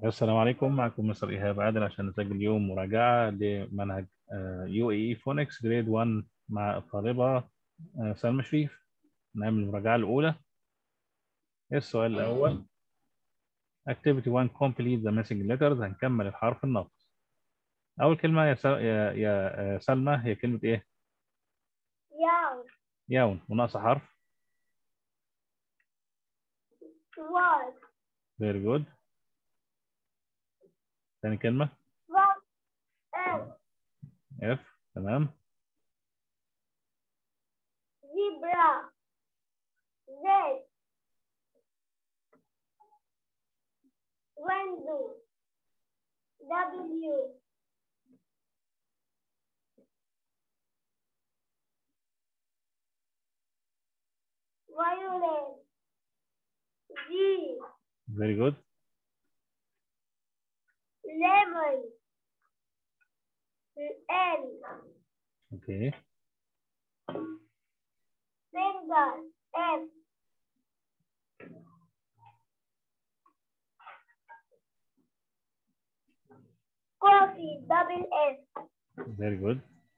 السلام عليكم معكم مستر إيهاب عادل عشان نسجل اليوم مراجعة لمنهج يو اي اي فونكس جريد 1 مع الطالبة آه، سلمى شريف نعمل المراجعة الأولى السؤال الأول Activity 1 complete the missing letters هنكمل الحرف الناقص أول كلمة يا سل... يا يا آه، سلمى هي كلمة إيه؟ ياو ياون وناقصة حرف was very good ثاني كلمة was F F تمام zebra Z window W violet G very good lemon L okay finger F coffee double S very good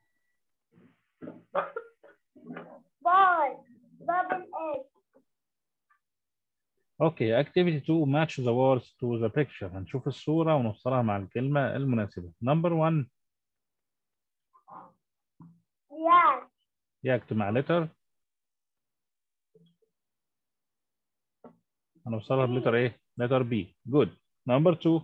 ball double S اوكي activity 2 match the words to the picture هنشوف الصورة ونوصلها مع الكلمة المناسبة number 1 yes يكتب مع letter هنوصلها بلتر ايه letter B good number 2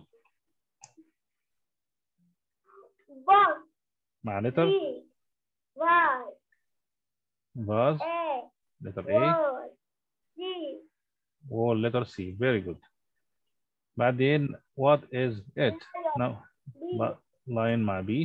box مع letter B Y vase A letter A wall C wall letter C very good بعدين what is it no B لا line مع B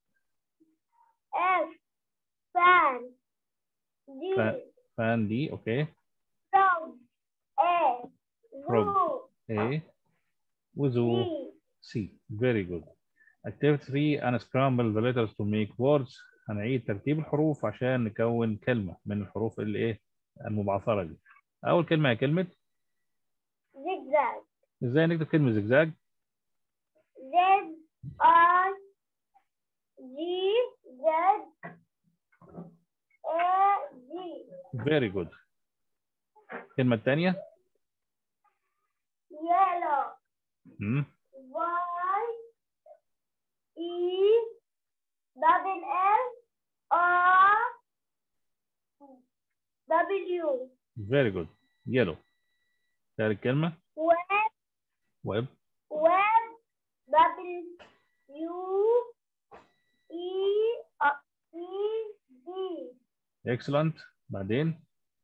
F fan D Fan. fan D okay frog A Frog. zoo A وزو D C very good activity 3 unscramble the letters to make words هنعيد ترتيب الحروف عشان نكون كلمة من الحروف اللي ايه المبعثرة دي أول كلمة هي كلمة zigzag ازاي نكتب كلمة زجزاج Z I G Z A G very good الكلمة الثانية yellow مم. Y E double L R W very good yellow ثالث كلمة web web web W E uh, E D excellent بعدين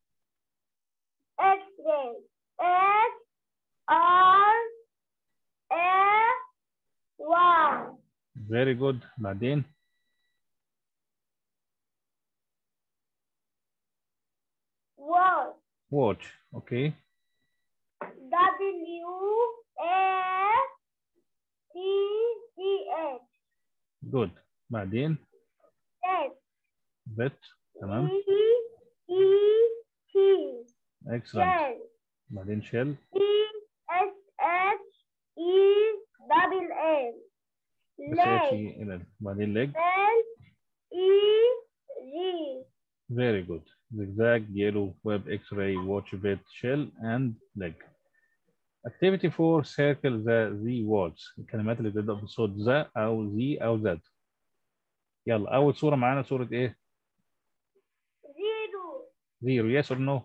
X-ray X R A Y very good بعدين watch watch okay W A T C H good بعدين S vet تمام E E T excellent shell بعدين shell E S H E double L S H leg E L L. بعدين leg L E G very good zigzag yellow web x-ray watch vet shell and leg activity 4 circle the the words الكلمات اللي بتبدأ بصوت ذا أو ذي أو ذات يلا أول صورة معانا صورة إيه؟ zero zero yes or no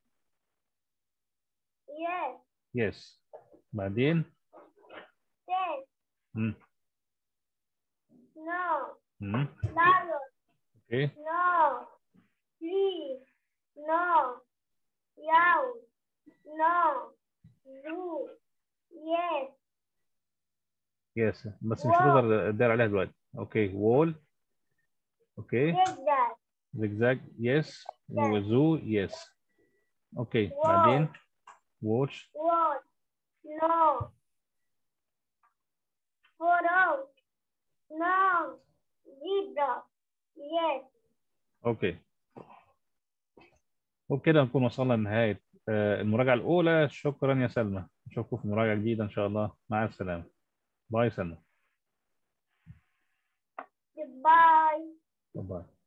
yes yes بعدين yes مم. no مم. lion okay no please no yow no zoo yes yes بس مش هتقدر تدار عليها دلوقتي اوكي wall اوكي zigzag zigzag yes وزو yes اوكي بعدين watch what no photo no zebra yes اوكي وبكده نكون وصلنا لنهاية آه، المراجعة الأولى شكرا يا سلمى نشوفكم في مراجعة جديدة إن شاء الله مع السلامة باي سلمى Goodbye. باي